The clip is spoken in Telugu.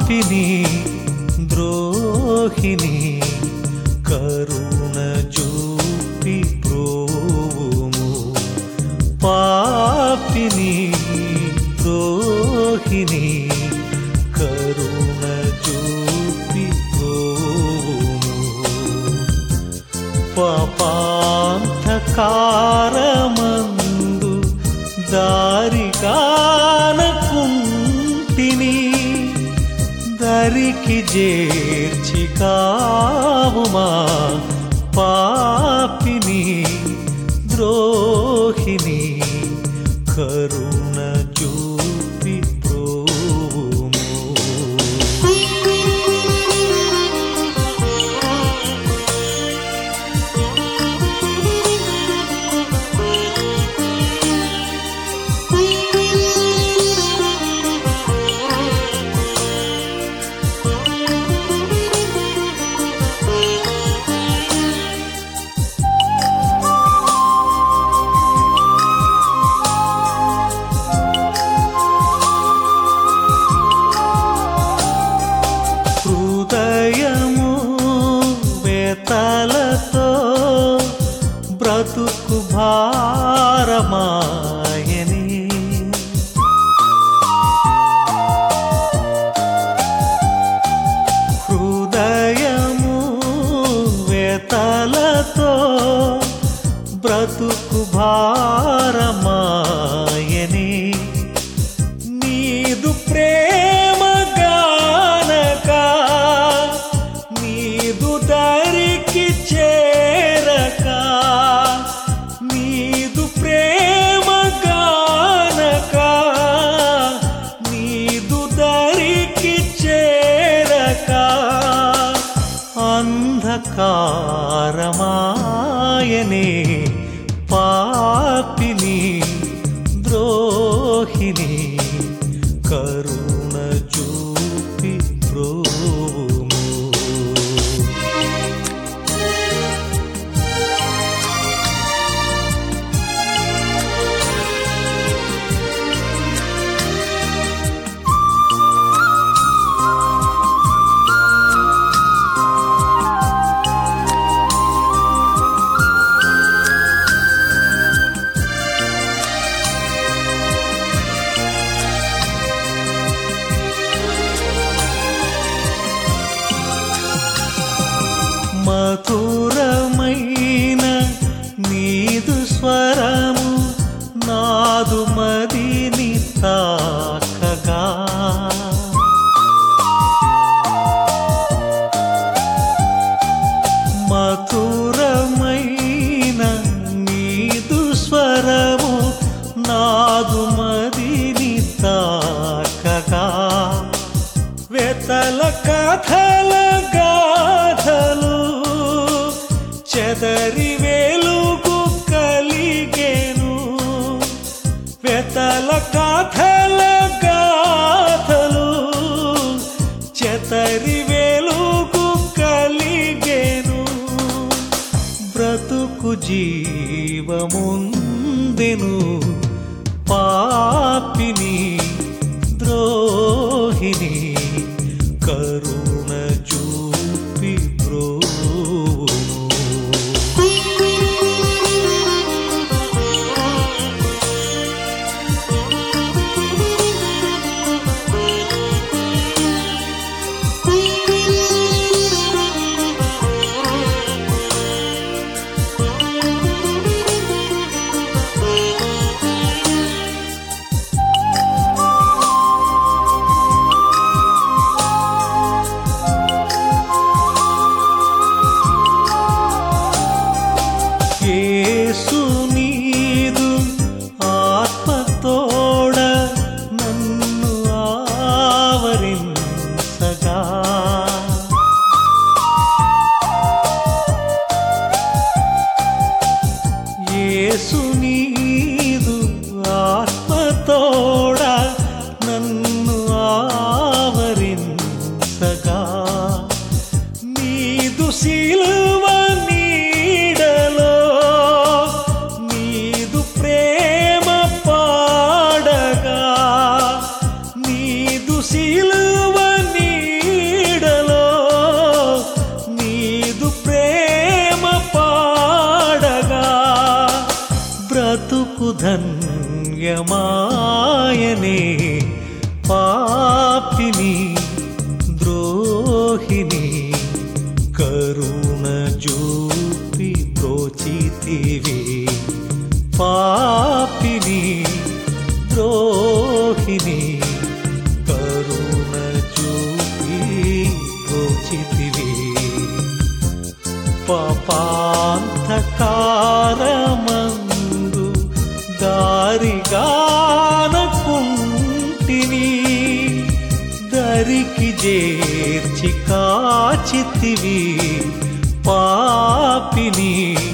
పాపిని ద్రోహిని కరుణ చూపి ప్రోవుము పాపిని ద్రోహిని కరుణ చూపి ప్రోవుము పాపాంధకారమందు దారిగానకుంటిని దరికి చేర్చి కావుమా పాపిని ద్రోహిని కరుణ చూపి ప్రోవుము హృదయము వేతలతో బ్రతుకు భారమాయని హృదయము వేతలతో బ్రతుకు భారమాయని నీదు ప్రేమ గానక నీదు దరికి చేరక నీదు ప్రేమ గానక నీదు దరికి చేరక అంధకారమాయనే పాపిని ద్రోహిని కరుణ చూపి ప్రోము మధురమైన నీదు స్వరము నాదు మదిని తాకగా మధురమైన నీదు స్వరము నాదు మదిని తాకగా వెతల కథల గాథలు చెదరి వెలుగు కలిగేను వెతల కథల గాథలు చెదరి వెలుగు కలిగేను బ్రతుకు జీవముందెను పాపిని ద్రోహిని కరుణ చూపి ప్రోము కాయనే పాపిని ద్రోహిణి కరుణ జూపి బ్రోచితివి పాపిని ద్రోహిణి కరుణ చూపి బ్రోచితివి పాపాంధకారమందు దారిగానకుంటిని దరికి చేర్చి కాచితివి పాపిని